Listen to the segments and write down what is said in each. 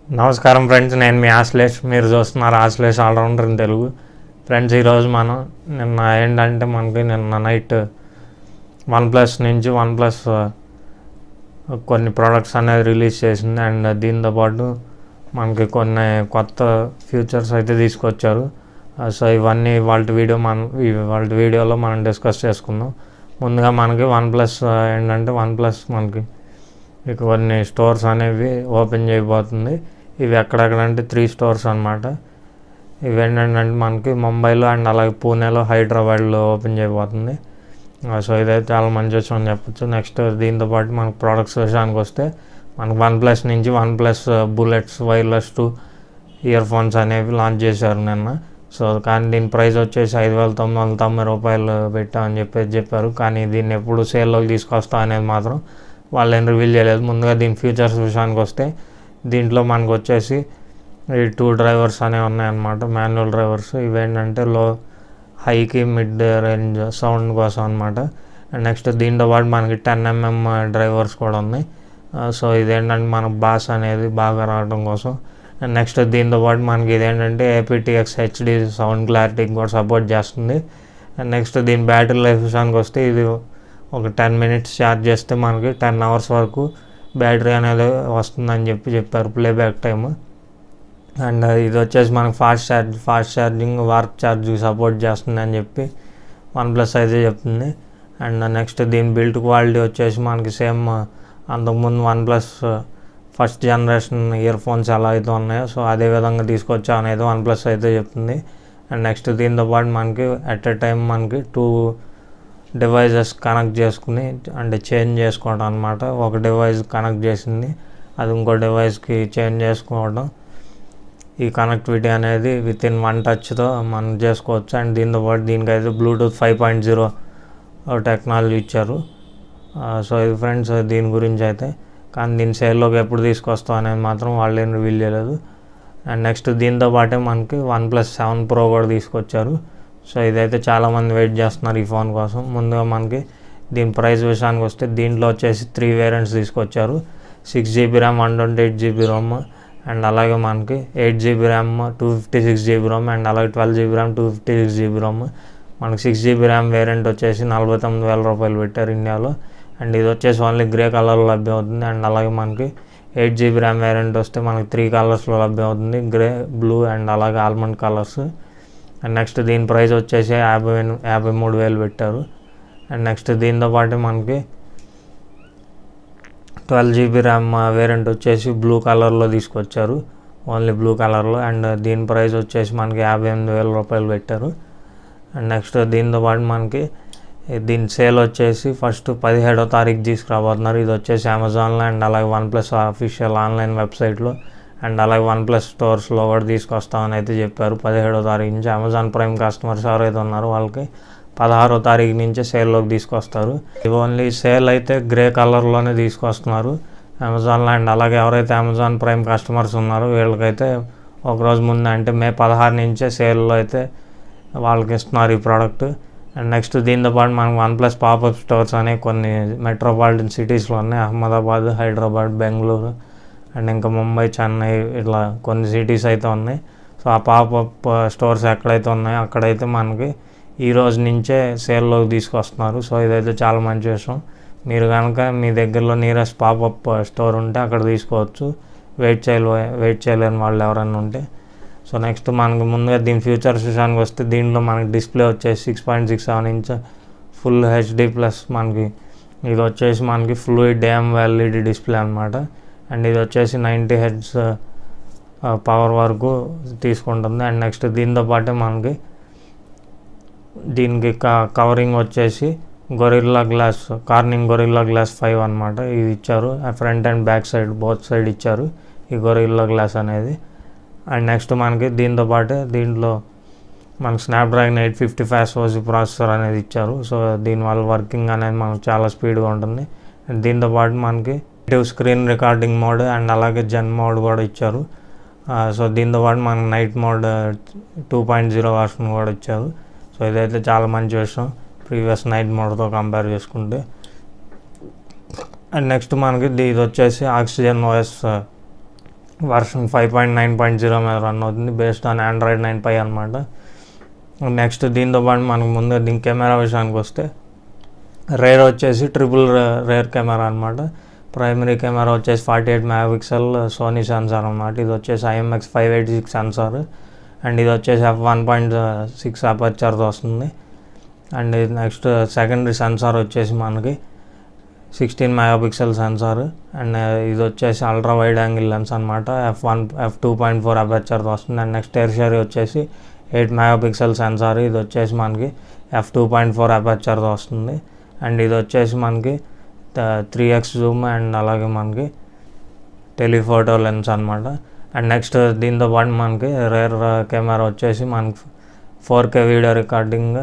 నమస్కారం ఫ్రెండ్స్ నేను మీ ఆశ్లేష్ మీరు చూస్తున్నారు Ashlesh all rounder in Telugu friends ఈరోజు మనం నిన్న ఏంటంటే మనకి నిన్న నైట్ వన్ ప్లస్ నుంచి వన్ ప్లస్ కొన్ని ప్రోడక్ట్స్ అనేది రిలీజ్ చేసింది అండ్ దీంతో పాటు మనకి కొన్ని కొత్త ఫ్యూచర్స్ అయితే తీసుకొచ్చారు సో ఇవన్నీ వాళ్ళ వీడియో మన వాళ్ళ వీడియోలో మనం డిస్కస్ చేసుకుందాం ముందుగా మనకి వన్ ప్లస్ ఏంటంటే వన్ ప్లస్ మనకి ఇక కొన్ని స్టోర్స్ అనేవి ఓపెన్ చేయబోతుంది ఇవి ఎక్కడెక్కడంటే త్రీ స్టోర్స్ అనమాట ఇవి ఏంటంటే మనకి ముంబైలో అండ్ అలాగే పూణేలో హైదరాబాద్లో ఓపెన్ చేయబోతుంది సో ఇదైతే చాలా మంచి విషయం అని చెప్పొచ్చు నెక్స్ట్ దీంతో పాటు మనకు ప్రోడక్ట్స్ విషయానికి వస్తే మనకు వన్ ప్లస్ నుంచి OnePlus bullets wireless two earphones అనేవి లాంచ్ చేశారు నిన్న సో కానీ దీని ప్రైస్ వచ్చేసి ఐదు వేల తొమ్మిది వందల తొంభై రూపాయలు పెట్టామని చెప్పేసి చెప్పారు కానీ దీన్ని ఎప్పుడు సేల్లోకి తీసుకొస్తా అనేది మాత్రం వాళ్ళు ఏం రివీల్ చేయలేదు ముందుగా దీని ఫీచర్స్ విషయానికి వస్తే దీంట్లో మనకు వచ్చేసి ఈ టూ డ్రైవర్స్ అనేవి ఉన్నాయన్నమాట మాన్యువల్ డ్రైవర్స్ ఇవేంటంటే లో హైకి మిడ్ రేంజ్ సౌండ్ కోసం అనమాట అండ్ నెక్స్ట్ దీంతో పాటు మనకి టెన్ ఎంఎం డ్రైవర్స్ కూడా ఉన్నాయి సో ఇదేంటంటే మనకు బాస్ అనేది బాగా రావడం కోసం అండ్ నెక్స్ట్ దీంతో పాటు మనకి ఇదేంటంటే ఏపీటీఎక్స్ హెచ్డి సౌండ్ క్లారిటీకి కూడా సపోర్ట్ చేస్తుంది అండ్ నెక్స్ట్ దీని బ్యాటరీ లైఫ్ విషయానికి వస్తే ఇది ఒక టెన్ మినిట్స్ ఛార్జ్ చేస్తే మనకి టెన్ అవర్స్ వరకు బ్యాటరీ అనేది వస్తుందని చెప్పి చెప్పారు ప్లేబ్యాక్ టైమ్ అండ్ ఇది వచ్చేసి మనకి fast charge fast charging warp charge support చేస్తుంది అని చెప్పి వన్ ప్లస్ అయితే చెప్తుంది అండ్ నెక్స్ట్ దీని బిల్డ్ క్వాలిటీ వచ్చేసి మనకి సేమ్ అంతకుముందు OnePlus first generation earphones ఎలా అయితే ఉన్నాయో సో అదే విధంగా తీసుకొచ్చా అనేది వన్ ప్లస్ అయితే చెప్తుంది అండ్ నెక్స్ట్ దీంతో పాటు మనకి అట్ ఎ టైం మనకి టూ డివైజెస్ కనెక్ట్ చేసుకుని అంటే చేంజ్ చేసుకోవడం అనమాట ఒక డివైస్ కనెక్ట్ చేసింది అది ఇంకో డివైస్కి చేంజ్ చేసుకోవడం ఈ కనెక్టివిటీ అనేది విత్ ఇన్ వన్ టచ్తో మనం చేసుకోవచ్చు అండ్ దీంతో పాటు దీనికైతే Bluetooth five point zero technology ఇచ్చారు సో ఇది ఫ్రెండ్స్ దీని గురించి అయితే కానీ దీని సేల్లోకి ఎప్పుడు తీసుకొస్తాం అనేది మాత్రం వాళ్ళు ఏం రివీల్ చేయలేదు అండ్ నెక్స్ట్ దీంతో పాటే మనకి వన్ ప్లస్ సెవెన్ ప్రో కూడా తీసుకొచ్చారు సో ఇదైతే చాలామంది వెయిట్ చేస్తున్నారు ఈ ఫోన్ కోసం ముందుగా మనకి దీని ప్రైస్ విషయానికి వస్తే దీంట్లో వచ్చేసి త్రీ వేరియంట్స్ తీసుకొచ్చారు six GB RAM one twenty eight GB ROM and అలాగే మనకి eight GB RAM two fifty six GB ROM and అలాగే twelve GB RAM two fifty six GB ROM మనకి సిక్స్ జీబీ ర్యామ్ వేరియంట్ వచ్చేసి నలభై తొమ్మిది వేల రూపాయలు పెట్టారు ఇండియాలో అండ్ ఇది వచ్చేసి ఓన్లీ గ్రే కలర్లో లభ్యమవుతుంది అండ్ అలాగే మనకి ఎయిట్ జీబీ ర్యామ్ వేరియంట్ వస్తే మనకి త్రీ కలర్స్లో లభ్యమవుతుంది గ్రే బ్లూ అండ్ అలాగే ఆల్మండ్ కలర్స్ అండ్ నెక్స్ట్ దీని ప్రైస్ వచ్చేసి యాభై యాభై మూడు వేలు పెట్టారు అండ్ నెక్స్ట్ దీంతో పాటు మనకి ట్వెల్వ్ జీబీ ర్యామ్ వేరియంట్ వచ్చేసి బ్లూ కలర్లో తీసుకొచ్చారు ఓన్లీ బ్లూ కలర్లో అండ్ దీని ప్రైస్ వచ్చేసి మనకి యాభై ఎనిమిది వేల రూపాయలు పెట్టారు అండ్ నెక్స్ట్ దీంతో పాటు మనకి దీని సేల్ వచ్చేసి ఫస్ట్ పదిహేడో తారీఖు తీసుకురాబోతున్నారు ఇది వచ్చేసి అమెజాన్లో అండ్ అలాగే వన్ ప్లస్ అఫీషియల్ ఆన్లైన్ వెబ్సైట్లో అండ్ అలాగే వన్ ప్లస్ స్టోర్స్లో కూడా తీసుకొస్తామని అయితే చెప్పారు పదిహేడో తారీఖు నుంచి అమెజాన్ ప్రైమ్ కస్టమర్స్ ఎవరైతే ఉన్నారో వాళ్ళకి పదహారో తారీఖు నుంచే సేల్లోకి తీసుకొస్తారు ఇవి ఓన్లీ సేల్ అయితే గ్రే కలర్లోనే తీసుకొస్తున్నారు అమెజాన్లో అండ్ అలాగే ఎవరైతే అమెజాన్ ప్రైమ్ కస్టమర్స్ ఉన్నారో వీళ్ళకైతే ఒకరోజు ముందు అంటే మే పదహారు నుంచే సేల్లో అయితే వాళ్ళకి ఇస్తున్నారు ఈ ప్రోడక్ట్ అండ్ నెక్స్ట్ దీంతో పాటు మనకు వన్ ప్లస్ పాపప్ స్టోర్స్ అనేవి కొన్ని మెట్రోపాలిటన్ సిటీస్లో ఉన్నాయి అహ్మదాబాద్ హైదరాబాద్ బెంగళూరు అండ్ ఇంకా ముంబై చెన్నై ఇట్లా కొన్ని సిటీస్ అయితే ఉన్నాయి సో ఆ పాపప్ స్టోర్స్ ఎక్కడైతే ఉన్నాయో అక్కడైతే మనకి ఈ రోజు నుంచే సేల్లోకి తీసుకొస్తున్నారు సో ఇదైతే చాలా మంచి విషయం మీరు కనుక మీ దగ్గరలో నియరెస్ట్ పాపప్ స్టోర్ ఉంటే అక్కడ తీసుకోవచ్చు వెయిట్ చేయలే వెయిట్ చేయలేని వాళ్ళు ఎవరైనా ఉంటే సో నెక్స్ట్ మనకు ముందుగా దీని ఫ్యూచర్స్ విషయానికి వస్తే దీంట్లో మనకి డిస్ప్లే వచ్చేసి six point six seven inch full HD plus మనకి ఇది వచ్చేసి మనకి ఫ్లూయిడ్ డ్యామ్ ఎల్ఈడి డిస్ప్లే అనమాట అండ్ ఇది వచ్చేసి నైంటీ హెడ్స్ పవర్ వరకు తీసుకుంటుంది అండ్ నెక్స్ట్ దీంతో పాటే మనకి దీనికి కవరింగ్ వచ్చేసి Gorilla Glass Corning Gorilla Glass five అనమాట ఇది ఇచ్చారు front and back side both side ఇచ్చారు ఈ గొరిల్లా గ్లాస్ అనేది అండ్ నెక్స్ట్ మనకి దీంతో పాటు దీంట్లో మనకి Snapdragon eight fifty five OG processor అనేది ఇచ్చారు సో దీనివల్ల వర్కింగ్ అనేది మనకు చాలా స్పీడ్గా ఉంటుంది అండ్ దీంతో పాటు మనకి స్క్రీన్ రికార్డింగ్ మోడ్ అండ్ అలాగే జెన్ మోడ్ కూడా ఇచ్చారు సో దీంతో పాటు మనకి night mode two point zero version కూడా ఇచ్చారు సో ఇదైతే చాలా మంచి విషయం ప్రీవియస్ నైట్ మోడ్తో కంపేర్ చేసుకుంటే అండ్ నెక్స్ట్ మనకి ఇది వచ్చేసి Oxygen OS version five point nine point zero మీద రన్ అవుతుంది based on Android nine pie అనమాట నెక్స్ట్ దీంతో పాటు మనకు ముందు దీని కెమెరా విషయానికి వస్తే రేర్ వచ్చేసి ట్రిపుల్ రేర్ కెమెరా అనమాట ప్రైమరీ కెమెరా వచ్చేసి forty eight megapixel Sony sensor అనమాట ఇది వచ్చేసి IMX five eighty six sensor and ఇది వచ్చేసి ఎఫ్ వన్ పాయింట్ సిక్స్ అపర్చర్తో వస్తుంది అండ్ ఇది నెక్స్ట్ సెకండరీ సెన్సార్ వచ్చేసి మనకి sixteen megapixel sensor and ఇది వచ్చేసి అల్ట్రా వైడ్ యాంగిల్ లెన్స్ అనమాట F one F two point four అపర్చర్తో వస్తుంది అండ్ నెక్స్ట్ టెర్షరీ వచ్చేసి ఎయిట్ మెగా పిక్సెల్ సెన్సార్ ఇది వచ్చేసి మనకి ఎఫ్ టూ పాయింట్ ఫోర్ అపర్చర్తో వస్తుంది అండ్ ఇది వచ్చేసి మనకి త్రీ ఎక్స్ జూమ్ అండ్ అలాగే మనకి టెలిఫోటో లెన్స్ అనమాట అండ్ నెక్స్ట్ దీంతో పాటు మనకి రేర్ కెమెరా వచ్చేసి మనకి ఫోర్ కే వీడియో రికార్డింగ్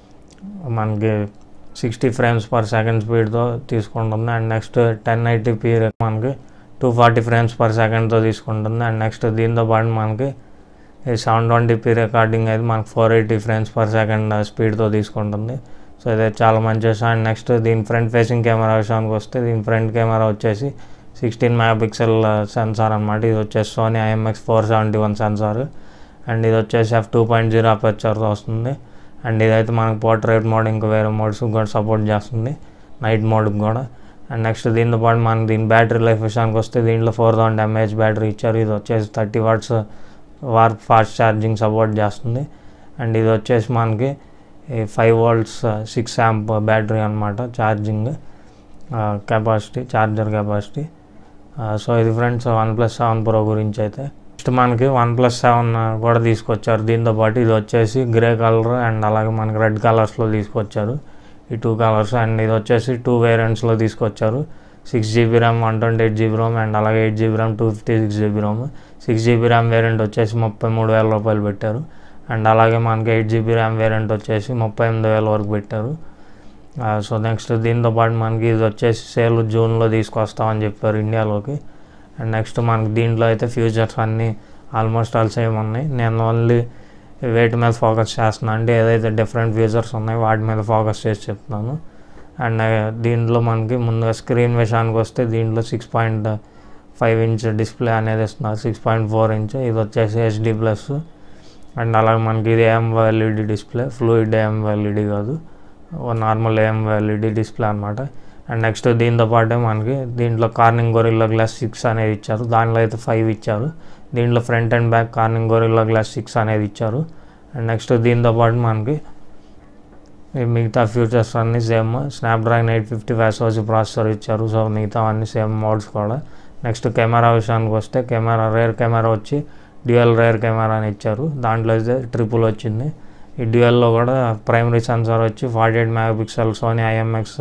మనకి సిక్స్టీ ఫ్రేమ్స్ పర్ సెకండ్ స్పీడ్తో తీసుకుంటుంది అండ్ నెక్స్ట్ టెన్ ఎయిటీపీ మనకి టూ ఫార్టీ ఫ్రేమ్స్ పర్ సెకండ్తో తీసుకుంటుంది అండ్ నెక్స్ట్ దీంతో పాటు మనకి ఈ సెవెన్ ట్వంటీపీ రికార్డింగ్ అయితే మనకి four eighty frames per second స్పీడ్తో తీసుకుంటుంది సో ఇదే చాలా మంచి విషయం అండ్ నెక్స్ట్ దీని ఫ్రంట్ ఫేసింగ్ కెమెరా విషయానికి వస్తే దీని ఫ్రంట్ కెమెరా వచ్చేసి సిక్స్టీన్ మెగా పిక్సెల్ సెన్సార్ అనమాట ఇది వచ్చేసి Sony IMX four seventy one sensor and ఇది వచ్చేసి ఎఫ్ టూ పాయింట్ జీరో అపర్చర్తో వస్తుంది అండ్ ఇదైతే మనకి పోర్ట్రేట్ మోడ్ ఇంకా వేరే మోడ్స్ కూడా సపోర్ట్ చేస్తుంది నైట్ మోడ్కి కూడా అండ్ నెక్స్ట్ దీంతో పాటు మనకి దీని బ్యాటరీ లైఫ్ విషయానికి వస్తే దీంట్లో ఫోర్ థౌసండ్ ఎంఏహెచ్ బ్యాటరీ ఇచ్చారు ఇది వచ్చేసి thirty watts warp fast charging support చేస్తుంది అండ్ ఇది వచ్చేసి మనకి five volts six amp battery అనమాట charging capacity charger capacity so ఇది friends one OnePlus seven pro గురించి అయితే నెక్స్ట్ మనకి వన్ ప్లస్ సెవెన్ కూడా తీసుకొచ్చారు దీంతో పాటు ఇది వచ్చేసి గ్రే కలర్ అండ్ అలాగే మనకి రెడ్ కలర్స్లో తీసుకొచ్చారు ఈ టూ కలర్స్ అండ్ ఇది వచ్చేసి టూ వేరియంట్స్లో తీసుకొచ్చారు six GB RAM one twenty eight GB ROM and అలాగే eight GB RAM two fifty six GB ROM six GB RAM variant వచ్చేసి ముప్పై మూడు వేల రూపాయలు పెట్టారు అండ్ అలాగే మనకి ఎయిట్ జీబీ ర్యామ్ వేరియంట్ వచ్చేసి ముప్పై ఎనిమిది వేల వరకు పెట్టారు సో నెక్స్ట్ దీంతో పాటు మనకి ఇది వచ్చేసి సేల్ జూన్లో తీసుకొస్తామని చెప్పారు ఇండియాలోకి అండ్ నెక్స్ట్ మనకి దీంట్లో అయితే ఫ్యూచర్స్ అన్నీ ఆల్మోస్ట్ ఆల్ సేమ్ ఉన్నాయి నేను ఓన్లీ వేటి మీద ఫోకస్ చేస్తున్నాను అంటే ఏదైతే డిఫరెంట్ ఫీచర్స్ ఉన్నాయో వాటి మీద ఫోకస్ చేసి చెప్తున్నాను అండ్ దీంట్లో మనకి ముందుగా స్క్రీన్ విషయానికి వస్తే దీంట్లో six point five inch display అనేది ఇస్తున్నారు సిక్స్ పాయింట్ ఫోర్ ఇంచ్ ఇది వచ్చేసి హెచ్డి ప్లస్ అండ్ అలాగే మనకి ఇది AMOLED display fluid AMOLED కాదు నార్మల్ ఏఎం ఎల్ఈడి డిస్ప్లే అనమాట అండ్ నెక్స్ట్ దీంతో పాటే మనకి దీంట్లో కార్నింగ్ గొరిల్లా గ్లాస్ సిక్స్ అనేది ఇచ్చారు దానిలో అయితే ఫైవ్ ఇచ్చారు దీంట్లో front and back Corning Gorilla Glass six అనేది ఇచ్చారు అండ్ నెక్స్ట్ దీంతో పాటు మనకి మిగతా ఫ్యూచర్స్ అన్నీ సేమ్ స్నాప్డ్రాగన్ ఎయిట్ ఫిఫ్టీ వచ్చి ప్రాసెసర్ ఇచ్చారు సో మిగతా అన్నీ సేమ్ మోడ్స్ కూడా నెక్స్ట్ కెమెరా విషయానికి వస్తే కెమెరా రేర్ కెమెరా వచ్చి డ్యూయల్ రేర్ కెమెరా అని ఇచ్చారు దాంట్లో అయితే ట్రిపుల్ వచ్చింది ఈ డ్యూయల్లో కూడా ప్రైమరీ సెన్సార్ వచ్చి forty eight megapixel Sony IMX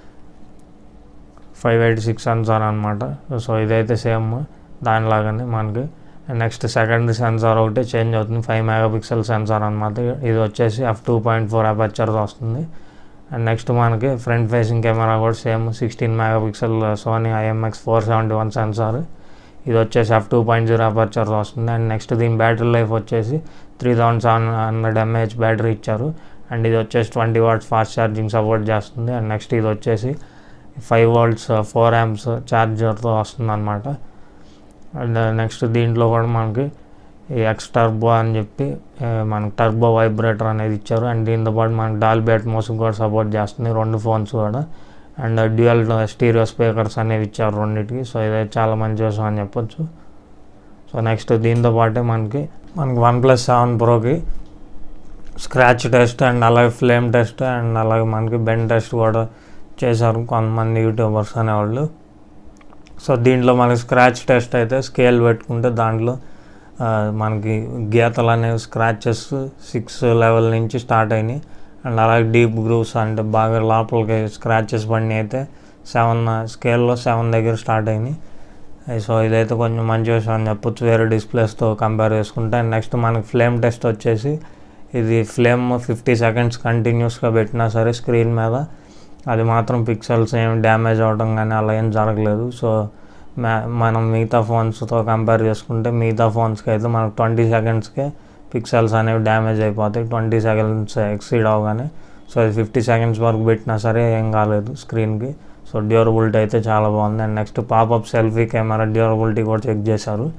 five eighty six sensor అనమాట సో ఇదైతే సేమ్ దానిలాగానే మనకి నెక్స్ట్ సెకండరీ సెన్సార్ ఒకటి చేంజ్ అవుతుంది ఫైవ్ మెగా పిక్సెల్ సెన్సార్ అనమాట ఇది వచ్చేసి ఎఫ్ టూ పాయింట్ ఫోర్ అపర్చర్తో వస్తుంది అండ్ నెక్స్ట్ మనకి ఫ్రంట్ ఫేసింగ్ కెమెరా కూడా same sixteen megapixel Sony IMX four seventy one sensor ఇది వచ్చేసి ఎఫ్ టూ పాయింట్ జీరో అపర్చర్తో వస్తుంది అండ్ నెక్స్ట్ దీని బ్యాటరీ లైఫ్ వచ్చేసి three thousand seven hundred mAh battery ఇచ్చారు అండ్ ఇది వచ్చేసి twenty watts fast charging support చేస్తుంది అండ్ నెక్స్ట్ ఇది వచ్చేసి ఫైవ్ వోల్ట్స్ ఫోర్ యాంప్స్ ఛార్జర్తో వస్తుంది అనమాట అండ్ నెక్స్ట్ దీంట్లో కూడా మనకి ఈ ఎక్స్ టర్బో అని చెప్పి మనకి టర్బో వైబ్రేటర్ అనేది ఇచ్చారు అండ్ దీంతో పాటు మనకి డాల్బీ అట్మోస్ కూడా సపోర్ట్ చేస్తుంది రెండు ఫోన్స్ కూడా అండ్ డ్యూయల్ స్టీరియో స్పీకర్స్ అనేవి ఇచ్చారు రెండింటికి సో ఇదైతే చాలా మంచి విషయం అని చెప్పొచ్చు సో నెక్స్ట్ దీంతో పాటే మనకి మనకి వన్ ప్లస్ సెవెన్ ప్రోకి స్క్రాచ్ టెస్ట్ అండ్ అలాగే ఫ్లేమ్ టెస్ట్ అండ్ అలాగే మనకి బెన్ టెస్ట్ కూడా చేశారు కొంతమంది యూట్యూబర్స్ అనేవాళ్ళు సో దీంట్లో మనకి స్క్రాచ్ టెస్ట్ అయితే స్కేల్ పెట్టుకుంటే దాంట్లో మనకి గీతలు అనేవి స్క్రాచెస్ సిక్స్ లెవెల్ నుంచి స్టార్ట్ అయినాయి అండ్ అలాగే డీప్ గ్రూవ్స్ అంటే బాగా లోపలికి స్క్రాచెస్ పడినాయి అయితే సెవెన్ స్కేల్లో సెవెన్ దగ్గర స్టార్ట్ అయినాయి సో ఇదైతే కొంచెం మంచి విషయం అని చెప్పొచ్చు వేరే డిస్ప్లేస్తో కంపేర్ చేసుకుంటే అండ్ నెక్స్ట్ మనకి ఫ్లేమ్ టెస్ట్ వచ్చేసి ఇది ఫ్లేమ్ ఫిఫ్టీ సెకండ్స్ కంటిన్యూస్గా పెట్టినా సరే స్క్రీన్ మీద అది మాత్రం పిక్సెల్స్ ఏం డ్యామేజ్ అవ్వడం కానీ అలా ఏం జరగలేదు సో మనం మిగతా ఫోన్స్తో కంపేర్ చేసుకుంటే మిగతా ఫోన్స్కి అయితే మనకు ట్వంటీ సెకండ్స్కే పిక్సెల్స్ అనేవి డ్యామేజ్ అయిపోతాయి ట్వంటీ సెకండ్స్ ఎక్సీడ్ అవగానే సో అది ఫిఫ్టీ సెకండ్స్ వరకు పెట్టినా సరే ఏం కాలేదు స్క్రీన్కి సో డ్యూరబిలిటీ అయితే చాలా బాగుంది and next popup selfie camera durability కూడా చెక్ చేశారు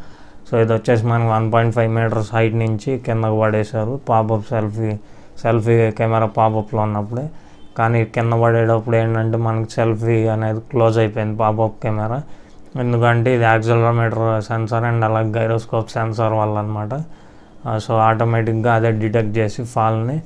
సో ఇది వచ్చేసి మనకి one point five metres height నుంచి కిందకు పడేశారు పాపప్ సెల్ఫీ సెల్ఫీ కెమెరా పాపప్లో ఉన్నప్పుడే కానీ కింద పడేటప్పుడు ఏంటంటే మనకి సెల్ఫీ అనేది క్లోజ్ అయిపోయింది పాపప్ కెమెరా ఎందుకంటే ఇది యాక్సలరోమీటర్ సెన్సార్ అండ్ అలాగే గైరోస్కోప్ సెన్సార్ వల్ల అనమాట సో ఆటోమేటిక్గా అదే డిటెక్ట్ చేసి ఫాల్ని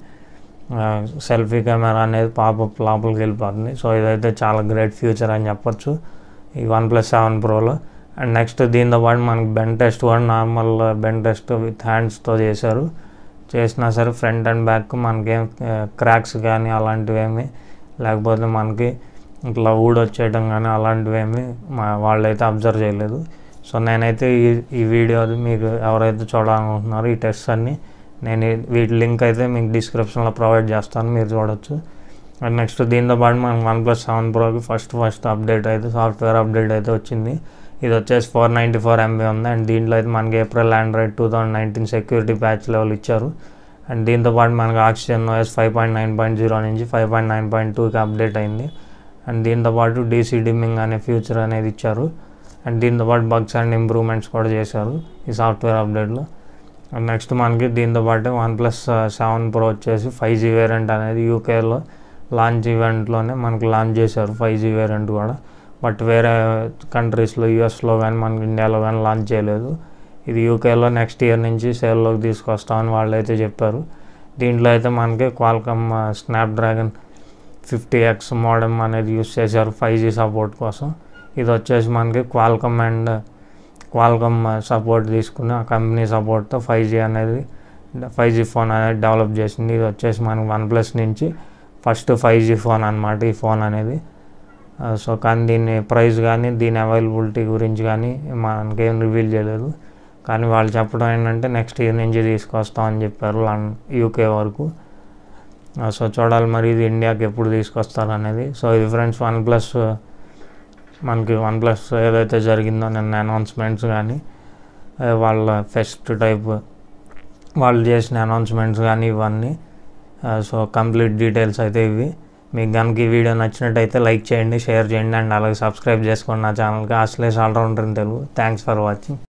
సెల్ఫీ కెమెరా అనేది పాపప్ లోపలికి వెళ్ళిపోతుంది సో ఇదైతే చాలా గ్రేట్ ఫ్యూచర్ అని చెప్పొచ్చు ఈ వన్ ప్లస్ సెవెన్ ప్రోలో అండ్ నెక్స్ట్ దీంతో పాటు మనకి బెన్ టెస్ట్ కూడా నార్మల్ బెన్ టెస్ట్ విత్ హ్యాండ్స్తో చేశారు చేసినా సరే ఫ్రంట్ అండ్ బ్యాక్ మనకేం క్రాక్స్ కానీ అలాంటివి ఏమి లేకపోతే మనకి ఇట్లా ఊడొచ్చేయడం కానీ అలాంటివి ఏమి మా వాళ్ళైతే అబ్జర్వ్ చేయలేదు సో నేనైతే ఈ ఈ వీడియో మీకు ఎవరైతే చూడాలనుకుంటున్నారో ఈ టెస్ట్ అన్ని నేను ఈ- వీటి లింక్ అయితే మీకు డిస్క్రిప్షన్లో ప్రొవైడ్ చేస్తాను మీరు చూడొచ్చు అండ్ నెక్స్ట్ దీంతో పాటు మనకి వన్ ప్లస్ సెవెన్ ప్రోకి ఫస్ట్ ఫస్ట్ అప్డేట్ అయితే సాఫ్ట్వేర్ అప్డేట్ అయితే వచ్చింది ఇది వచ్చేసి ఫోర్ నైంటీ ఫోర్ ఎంబీ ఉంది అండ్ దీంట్లో అయితే మనకి April Android two thousand nineteen security patch level ఇచ్చారు అండ్ దీంతో పాటు మనకి Oxygen OS five point nine point zero నుంచి ఫైవ్ పాయింట్ నైన్ పాయింట్ టూకి అప్డేట్ అయింది అండ్ దీంతో పాటు డీసీ డిమ్మింగ్ అనే ఫ్యూచర్ అనేది ఇచ్చారు అండ్ దీంతో పాటు బగ్స్ అండ్ ఇంప్రూవ్మెంట్స్ కూడా చేశారు ఈ సాఫ్ట్వేర్ అప్డేట్లో అండ్ నెక్స్ట్ మనకి దీంతో పాటు వన్ ప్లస్ సెవెన్ ప్రో వచ్చేసి ఫైవ్ జీ వేరియంట్ అనేది యూకేలో లాంచ్ ఈవెంట్లోనే మనకి లాంచ్ చేశారు ఫైవ్ జీ వేరియంట్ కూడా బట్ వేరే కంట్రీస్లో యూఎస్లో కానీ మనకి ఇండియాలో కానీ లాంచ్ చేయలేదు ఇది యూకేలో నెక్స్ట్ ఇయర్ నుంచి సేల్లోకి తీసుకొస్తామని వాళ్ళు అయితే చెప్పారు దీంట్లో అయితే మనకి Qualcomm Snapdragon fifty X modem అనేది యూస్ చేశారు ఫైవ్ జీ సపోర్ట్ కోసం ఇది వచ్చేసి మనకి క్వాల్కమ్ అండ్ క్వాల్కమ్ సపోర్ట్ తీసుకుని ఆ కంపెనీ సపోర్ట్తో ఫైవ్ జీ అనేది ఫైవ్ జీ ఫోన్ అనేది డెవలప్ చేసింది ఇది వచ్చేసి మనకి వన్ ప్లస్ నుంచి ఫస్ట్ ఫైవ్ జీ ఫోన్ అనమాట ఈ ఫోన్ అనేది సో కానీ దీని ప్రైస్ కానీ దీని అవైలబిలిటీ గురించి కానీ మనకేం రివీల్ చేయలేదు కానీ వాళ్ళు చెప్పడం ఏంటంటే నెక్స్ట్ ఇయర్ నుంచి తీసుకొస్తామని చెప్పారు లండన్ యూకే వరకు సో చూడాలి మరి ఇది ఇండియాకి ఎప్పుడు తీసుకొస్తారు అనేది సో ఇది ఫ్రెండ్స్ వన్ ప్లస్ మనకి వన్ ప్లస్ ఏదైతే జరిగిందో నిన్న అనౌన్స్మెంట్స్ కానీ ఆ, వాళ్ళ ఫెస్ట్ టైప్ వాళ్ళు చేసిన అనౌన్స్మెంట్స్ కానీ ఇవన్నీ సో కంప్లీట్ డీటెయిల్స్ అయితే ఇవి మీకు కనుక ఈ వీడియో నచ్చినట్టయితే లైక్ చేయండి షేర్ చేయండి అండ్ అలాగే సబ్స్క్రైబ్ చేసుకోండి నా ఛానల్కి అసలే all rounder in Telugu thanks for watching